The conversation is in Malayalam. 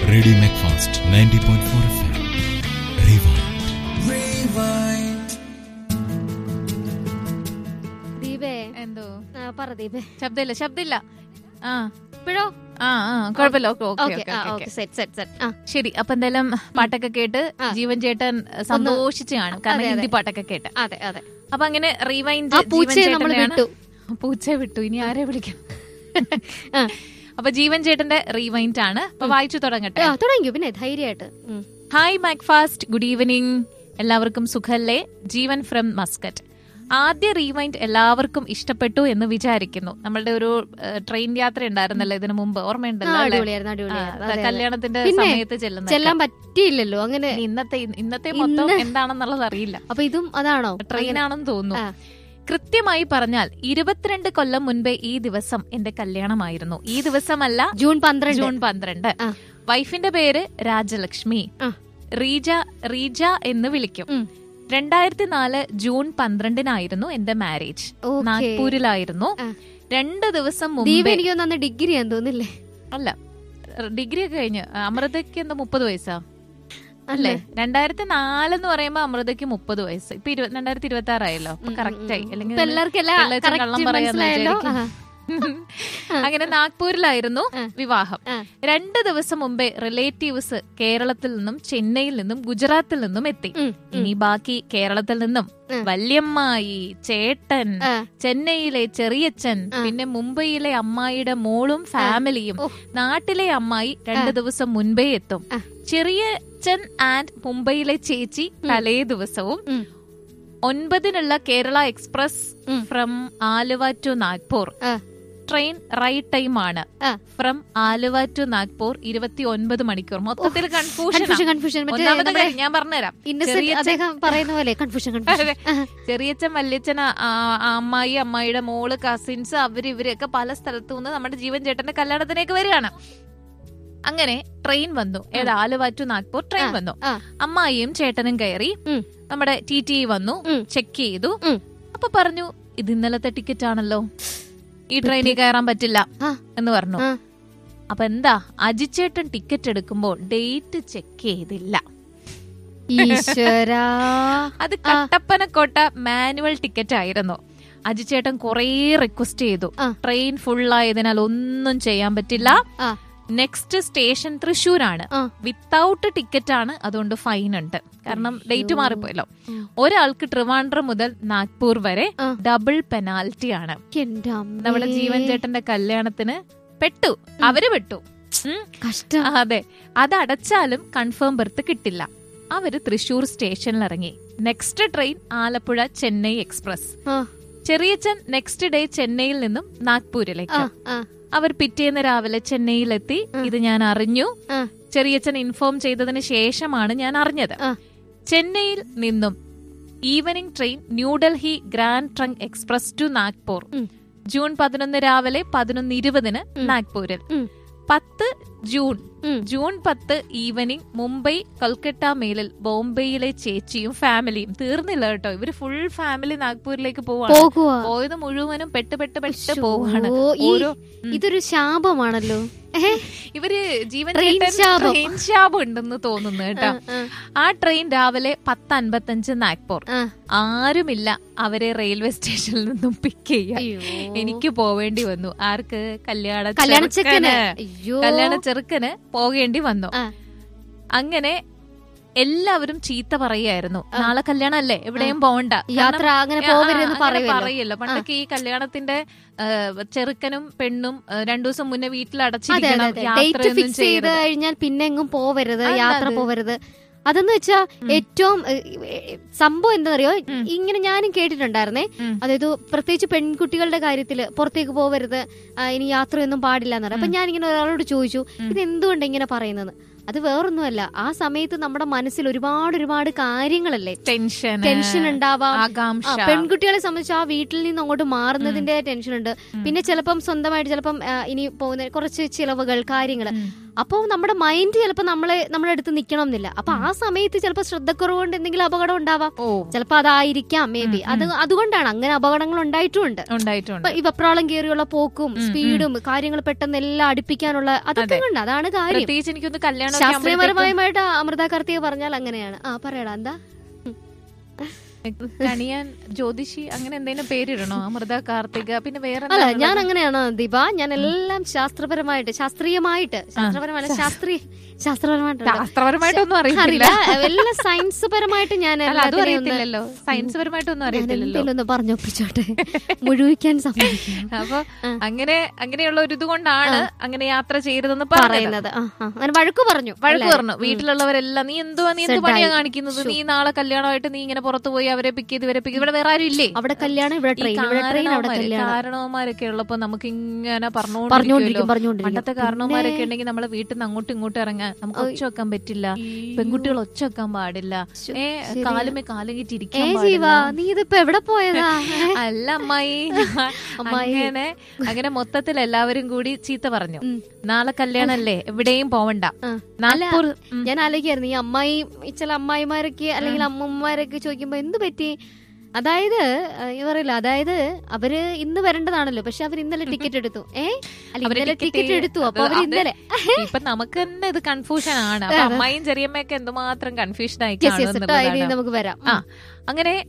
Radio Macfast ninety point four F M ദീപേ എന്തോ ആ, പറ ദീപേ ശബ്ദമില്ല ശബ്ദമില്ല ആ ഇപ്പോഴോ ആ ആ കുഴപ്പമില്ല ഓക്കെ ഓക്കെ ഓക്കെ ഓക്കെ ആ okay okay set set set ആ ശരി അപ്പൊ എന്തായാലും പാട്ടൊക്കെ കേട്ട് ആ. ജീവൻ ചേട്ടൻ സന്തോഷിച്ച് കാണും കാരണം അതെ, അതെ. ഹിന്ദി പാട്ടൊക്കെ കേട്ട് അതെ അതെ അപ്പൊ അങ്ങനെ റീവൈൻഡ് ആ പൂച്ചയെ നമ്മൾ വിട്ടു പൂച്ചയെ വിട്ടു ഇനി ആരെ വിളിക്കാം ആ. അപ്പൊ ജീവൻ ചേട്ടന്റെ റീവൈൻഡ് ആണ് അപ്പൊ വായിച്ചു തുടങ്ങട്ടെ ആ, തുടങ്ങിയോ പിന്നെ ധൈര്യമായിട്ട് ഉം. ഹായ് മാക്ഫാസ്റ്റ് ഗുഡ് ഈവനിങ് എല്ലാവർക്കും സുഖല്ലേ ജീവൻ ഫ്രം മസ്കറ്റ് ആദ്യ റീവൈൻഡ് എല്ലാവർക്കും ഇഷ്ടപ്പെട്ടു എന്ന് വിചാരിക്കുന്നു നമ്മളുടെ ഒരു ട്രെയിൻ യാത്ര ഉണ്ടായിരുന്നല്ലോ ഇതിനു മുമ്പ് ആ, ഓർമ്മയുണ്ടല്ലോ അല്ലേ? അടിപൊളിയായിരുന്നു അടിപൊളിയായിരുന്നു ആ, അതെ, അതെ. കല്യാണത്തിന്റെ പിന്നെ സമയത്ത് ചെല്ലുന്ന ചെല്ലാൻ പറ്റിയില്ലല്ലോ അങ്ങനെ ഇന്നത്തെ ഇന്നത്തെ മൊത്തം ഇന്ന് എന്താണെന്നുള്ളത് അറിയില്ല അപ്പൊ ഇതും അതാണോ ട്രെയിനാണെന്ന് തോന്നുന്നു ആ. കൃത്യമായി പറഞ്ഞാൽ ഇരുപത്തിരണ്ട് കൊല്ലം മുൻപേ ഈ ദിവസം എന്റെ കല്യാണമായിരുന്നു ഈ ദിവസമല്ല ജൂൺ പന്ത്രണ്ട് ജൂൺ പന്ത്രണ്ട് ആ. വൈഫിന്റെ പേര് രാജലക്ഷ്മി ആ. റീജ റീജ എന്ന് വിളിക്കും ഉം. രണ്ടായിരത്തി നാല് ജൂൺ പന്ത്രണ്ടിനായിരുന്നു എന്റെ മാരേജ് ഓക്കേ. നാഗ്പൂരിലായിരുന്നു ആ. രണ്ട് ദിവസം ദീപ മുമ്പേ എനിക്ക് തോന്നുന്നു ഡിഗ്രി ആന്ന് തോന്നില്ലേ അല്ല ഡിഗ്രി ഒക്കെ കഴിഞ്ഞ് അമൃതയ്ക്ക് എന്താ മുപ്പത് വയസ്സാ അല്ലേ രണ്ടായിരത്തി നാലെന്ന് പറയുമ്പോ അമൃതയ്ക്ക് മുപ്പത് വയസ്സ് ഇപ്പൊ ഇരുപത് രണ്ടായിരത്തി ഇരുപത്തി ആറായല്ലോ അപ്പൊ കറക്റ്റ് ആയി അല്ലെങ്കിൽ ഇപ്പൊ എല്ലാവർക്കും എല്ലാം പിള്ളേച്ചൻ correct കള്ളം പറയാന്ന് മനസ്സിലായല്ലോ വിചാരിക്കും. അങ്ങനെ നാഗ്പൂരിലായിരുന്നു ആ. വിവാഹം ആ. രണ്ട് ദിവസം മുമ്പേ റിലേറ്റീവ്സ് കേരളത്തിൽ നിന്നും ചെന്നൈയിൽ നിന്നും ഗുജറാത്തിൽ നിന്നും എത്തി ഉം, ഉം. ഇനി ബാക്കി കേരളത്തിൽ നിന്നും ഉം. വല്യമ്മായി ചേട്ടൻ ആ. ചെന്നൈയിലെ ചെറിയച്ഛൻ പിന്നെ മുംബൈയിലെ അമ്മായിയുടെ മോളും ഫാമിലിയും ഓ. നാട്ടിലെ അമ്മായി രണ്ടു ദിവസം മുൻപേ എത്തും ആ. ചെറിയച്ഛൻ ആൻഡ് മുംബൈയിലെ ചേച്ചി തലേ ദിവസവും ഉം. ഒൻപതിനുള്ള കേരള എക്സ്പ്രസ് ഉം. ഫ്രം ആലുവ ടു നാഗ്പൂർ ആ. ട്രെയിൻ റൈറ്റ് ടൈം ആണ് ആ. ഫ്രം ആലുവ ടു നാഗ്പൂർ ഇരുപത്തി ഒൻപത് മണിക്കൂർ മൊത്തത്തിൽ കൺഫ്യൂഷൻ കൺഫ്യൂഷൻ കൺഫ്യൂഷൻ മറ്റേ ഒന്നാമത്തെ നമ്മുടെ കാര്യം ഞാൻ പറഞ്ഞുതരാം ഇന്നസെന്റ് ചെറിയച്ഛൻ അദ്ദേഹം പറയുന്ന പോലെ കൺഫ്യൂഷൻ കൺഫ്യൂഷൻ ചെറിയച്ഛൻ വല്യച്ഛൻ ആ- ആ- ആ അമ്മായി അമ്മായിയുടെ മോള് കസിൻസ് അവര് ഇവരൊക്കെ പല സ്ഥലത്തു നിന്ന് നമ്മുടെ ജീവൻ ചേട്ടന്റെ കല്യാണത്തിലേക്ക് വരികയാണ് അങ്ങനെ ട്രെയിൻ വന്നു ഏത് ആലുവ ടു നാഗ്പൂർ ട്രെയിൻ വന്നു ആ. അമ്മായിയും ചേട്ടനും കയറി ഉം. നമ്മുടെ ടി ടി വന്നു ഉം. ചെക്ക് ചെയ്തു ഉം. അപ്പൊ പറഞ്ഞു ഇത് ഇന്നലത്തെ ടിക്കറ്റ് ആണല്ലോ ഈ ട്രെയിനിൽ കയറാൻ പറ്റില്ല ആ. എന്ന് പറഞ്ഞു ആ. അപ്പൊ എന്താ അജിച്ചേട്ടൻ ടിക്കറ്റ് എടുക്കുമ്പോൾ ഡേറ്റ് ചെക്ക് ചെയ്തില്ല ഈശ്വരാ അത് കട്ടപ്പനക്കോട്ട മാനുവൽ ടിക്കറ്റ് ആയിരുന്നു അജിച്ചേട്ടൻ കുറേ റിക്വസ്റ്റ് ചെയ്തു ആ. ട്രെയിൻ ഫുൾ ആയതിനാൽ ഒന്നും ചെയ്യാൻ പറ്റില്ല ആ. നെക്സ്റ്റ് സ്റ്റേഷൻ തൃശ്ശൂരാണ് ആ. വിത്തൗട്ട് ടിക്കറ്റ് ആണ് അതുകൊണ്ട് ഫൈൻ ഉണ്ട് കാരണം ഡേറ്റ് മാറിപ്പോയല്ലോ ഉം. ഒരാൾക്ക് ട്രിവാൻഡ്രം മുതൽ നാഗ്പൂർ വരെ ആ. ഡബിൾ പെനാൽറ്റി ആണ് എന്റെ അമ്മേ. നമ്മുടെ ജീവൻ ചേട്ടന്റെ കല്യാണത്തിന് പെട്ടു അവര് പെട്ടു ഉം. കഷ്ടം ആ, അതെ അത് അടച്ചാലും കൺഫേം ബർത്ത് കിട്ടില്ല അവര് തൃശൂർ സ്റ്റേഷനിൽ ഇറങ്ങി next train Alappuzha Chennai express ആ, ചെറിയച്ചൻ നെക്സ്റ്റ് ഡേ ചെന്നൈയിൽ നിന്നും ആ, നാഗ്പൂരിലേക്ക് ആ, അവർ പിറ്റേന്ന് രാവിലെ ചെന്നൈയിലെത്തി ഇത് ഞാൻ അറിഞ്ഞു ആ. ചെറിയച്ചൻ ഇൻഫോം ചെയ്തതിന് ശേഷമാണ് ഞാൻ അറിഞ്ഞത് ആ. ചെന്നൈയിൽ നിന്നും evening train New Delhi grand trunk express to Nagpur ഉം. ജൂൺ പതിനൊന്ന് രാവിലെ പതിനൊന്ന് ഇരുപതിന് നാഗ്പൂരിൽ ഉം. പത്ത് ജൂൺ ഉം. ജൂൺ പത്ത് ഈവനിംഗ് മുംബൈ കൊൽക്കട്ട മേലിൽ ബോംബെയിലെ ചേച്ചിയും ഫാമിലിയും തീർന്നില്ല കേട്ടോ ഇവര് ഫുൾ ഫാമിലി നാഗ്പൂരിലേക്ക് പോവാണ് പോകുവാ പോയത് മുഴുവനും പെട്ട് പെട്ട് പെട്ട് ശ്ശോ, പോവാണ് ഈ- ഓരോ ഉം. ഇതൊരു ശാപമാണല്ലോ ഏഹ്? ഇവര് ജീവൻ ട്രെയിൻ ചേട്ടൻ ശാപം. ട്രെയിൻ ശാപം ഉണ്ടെന്ന് തോന്നുന്നു കേട്ടോ ആ, ആ, ആ ട്രെയിൻ രാവിലെ പത്ത് അൻപത്തഞ്ച് നാഗ്പൂർ ആ. ആരുമില്ല അവരെ റെയിൽവേ സ്റ്റേഷനിൽ നിന്നും പിക്ക് ചെയ്യാൻ അയ്യോ. എനിക്ക് പോവേണ്ടി വന്നു ആർക്ക് കല്യാണ കല്യാണ ചെക്കന് ചെറുക്കന്. അയ്യോ കല്യാണ ചെറുക്കന് പോകേണ്ടി വന്നു ആ. അങ്ങനെ എല്ലാവരും ചീത്ത പറയായിരുന്നു നാളെ കല്യാണം അല്ലേ എവിടെയും പോകണ്ട യാത്ര കാരണം, അങ്ങനെ ആ, പോവരുതെന്ന് അങ്ങനെ പറയുമല്ലോ. പറയല്ലോ പണ്ടൊക്കെ ഈ കല്യാണത്തിന്റെ ആ, ചെറുക്കനും പെണ്ണും ആ, രണ്ടു ദിവസം മുന്നേ വീട്ടിൽ അതെ അതെ അടച്ചിരിക്കണം അതെ ഡേറ്റ് യാത്രയൊന്നും ഫിക്സ് ചെയ്ത് ചെയ്യരുത് കഴിഞ്ഞാൽ പിന്നെ എങ്ങും പോവരുത് അതെന്താ യാത്ര അത്? പോവരുത് അതെന്ന് വെച്ചാ ഏറ്റവും ഏ, ഏ, സംഭവം എന്താണെന്നറിയോ ഇങ്ങനെ ഞാനും കേട്ടിട്ടുണ്ടായിരുന്നേ ഉം. അതായത് പ്രത്യേകിച്ച് പെൺകുട്ടികളുടെ കാര്യത്തിൽ പുറത്തേക്ക് പോവരുത് ആ, ഇനി യാത്രയൊന്നും പാടില്ല എന്ന് പറയാം അപ്പൊ ഞാൻ ഇങ്ങനെ ഒരാളോട് ചോദിച്ചു ഇത് എന്തുകൊണ്ട് ഇങ്ങനെ പറയുന്നത് അത് വേറൊന്നുമല്ല ആ സമയത്ത് നമ്മുടെ മനസ്സിൽ ഒരുപാട് ഒരുപാട് കാര്യങ്ങളല്ലേ ടെൻഷൻ ടെൻഷൻ ഉണ്ടാവാം ആ, ആകാംക്ഷ പെൺകുട്ടികളെ സംബന്ധിച്ച് ആ വീട്ടിൽ നിന്ന് അങ്ങോട്ട് മാറുന്നതിന്റെ ടെൻഷൻ ഉണ്ട് പിന്നെ ചിലപ്പം സ്വന്തമായിട്ട് ചിലപ്പം ആ, ഇനി പോകുന്ന കുറച്ച് ചിലവുകൾ കാര്യങ്ങൾ അപ്പോൾ നമ്മുടെ മൈൻഡ് ചിലപ്പോൾ നമ്മളെ നമ്മുടെ അടുത്ത് നിൽക്കണം എന്നില്ല അപ്പൊ ആ സമയത്ത് ചിലപ്പോൾ ശ്രദ്ധക്കുറവുകൊണ്ട് എന്തെങ്കിലും അപകടം ഉണ്ടാവാം ഓ ചിലപ്പോൾ അതായിരിക്കാം മേ ബി അത് അതുകൊണ്ടാണ് അങ്ങനെ അപകടങ്ങൾ ഉണ്ടായിട്ടുമുണ്ട് ഉണ്ടായിട്ടുണ്ട് ഇപ്പൊ ഈ വെപ്രാളം കയറിയുള്ള പോക്കും സ്പീഡും കാര്യങ്ങൾ പെട്ടെന്ന് എല്ലാം അടുപ്പിക്കാനുള്ള അതൊക്കെ അതെ. ഉണ്ട് അതാണ് കാര്യം പ്രത്യേകിച്ച് എനിക്കൊന്ന് കല്യാണം ശാസ്ത്രീയപരമായിട്ട് അമൃത കാർത്തിക പറഞ്ഞാൽ അങ്ങനെയാണ് ആ പറയടാ എന്താ കണിയാൻ ജ്യോതിഷി അങ്ങനെ എന്തെങ്കിലും പേരിടണോ അമൃത കാർത്തിക പിന്നെ വേറെ അല്ല എന്താ ഞാൻ ഉള്ളത്? അങ്ങനെയാണ് ദീപ ഞാൻ എല്ലാം ശാസ്ത്രപരമായിട്ട് ശാസ്ത്രീയമായിട്ട് ശാസ്ത്രപരമല്ല ശാസ്ത്രീയ ശാസ്ത്രപരമായിട്ട് ശാസ്ത്രപരമായിട്ടൊന്നും അറിയില്ല അറിയില്ല എല്ലാം സയൻസ് പരമായിട്ട് ഞാൻ അല്ല അതും എല്ലാത്തിനെയും ഒന്ന് അറിയത്തില്ലല്ലോ സയൻസ് പരമായിട്ടൊന്നും ഞാൻ അറിയത്തില്ലല്ലോ എന്തെങ്കിലും ഒന്ന് പറഞ്ഞൊപ്പിച്ചോട്ടെ മുഴുവിക്കാൻ സമ്മതിക്കും അപ്പൊ ആ. അങ്ങനെ അങ്ങനെയുള്ള ഒരു ഇത് കൊണ്ടാണ് അങ്ങനെ യാത്ര ചെയ്യരുതെന്ന് പറയുന്നത് പറയുന്നത് ആ, ആ. അങ്ങനെ വഴക്ക് പറഞ്ഞു വഴക്ക് എല്ലാവരും. പറഞ്ഞു വീട്ടിലുള്ളവരെല്ലാം നീ എന്തുവാ നീ എന്ത് സെഡായി. പണിയാ കാണിക്കുന്നത് നീ നാളെ കല്യാണമായിട്ട് നീ ഇങ്ങനെ പുറത്തു പോയി അവരെ പിക്ക് ചെയ്ത് ഇവരെ പിക്ക് ഇവിടെ വേറെ ആരും ഇല്ലേ അവിടെ കല്യാണം ഇവിടെ ഈ ട്രെയിൻ ഇവിടെ ട്രെയിൻ അവിടെ കാരണവന്മാര് കല്യാണം കാരണവന്മാരൊക്കെ ഉള്ളപ്പോ നമുക്ക് ഇങ്ങനെ പറഞ്ഞുകൊണ്ടിരിക്കുമല്ലോ പറഞ്ഞുകൊണ്ടിരിക്കും പറഞ്ഞുകൊണ്ടിരിക്കും പണ്ടത്തെ കാരണവന്മാരൊക്കെ ഉണ്ടെങ്കിൽ നമ്മളെ വീട്ടിൽ നിന്ന് അങ്ങോട്ടും ഇങ്ങോട്ടും ഇറങ്ങാൻ നമുക്ക് ഒച്ച വെക്കാൻ പറ്റില്ല പെൺകുട്ടികൾ ഒച്ച വെക്കാൻ പാടില്ല ശ്ശോ, ഏ ശരിയാ. കാലുമേ കാലും ഏ കിട്ടിരിക്കാൻ ജീവ പാടില്ല നീ ഇതിപ്പോ എവിടെ പോയതാ ഏ? അല്ല അമ്മായി അമ്മായി. അങ്ങനെ അങ്ങനെ മൊത്തത്തിൽ എല്ലാവരും കൂടി ചീത്ത പറഞ്ഞു ഉം. നാളെ കല്യാണല്ലേ എവിടെയും പോവണ്ട ആ. നാഗ്പൂർ ഉം. ഞാൻ ആലോചിക്കായിരുന്നു ഈ അമ്മായി ഈ ചില അമ്മായിമാരൊക്കെ അല്ലെങ്കിൽ അമ്മമാരൊക്കെ ചോദിക്കുമ്പോ എന്ത് പറ്റി അതായത് ഈ പറയില്ല അതായത് അവര് ഇന്ന് വരേണ്ടതാണല്ലോ പക്ഷെ അവർ ഇന്നലെ ടിക്കറ്റ് എടുത്തു ഏ അല്ല അവര് ഇന്നലെ ticket ടിക്കറ്റ് എടുത്തു അപ്പൊ അത് അവർ അത് ഇന്നലെ ഇപ്പൊ നമുക്ക് തന്നെ ഇത് കൺഫ്യൂഷൻ ആണ് അപ്പൊ അമ്മായും ചെറിയമ്മയൊക്കെ എന്തുമാത്രം കൺഫ്യൂഷൻ ആയി യെസ് യെസ് കാണുമെന്നുള്ളതാണ്. നമുക്ക് വരാം ആ അങ്ങനെ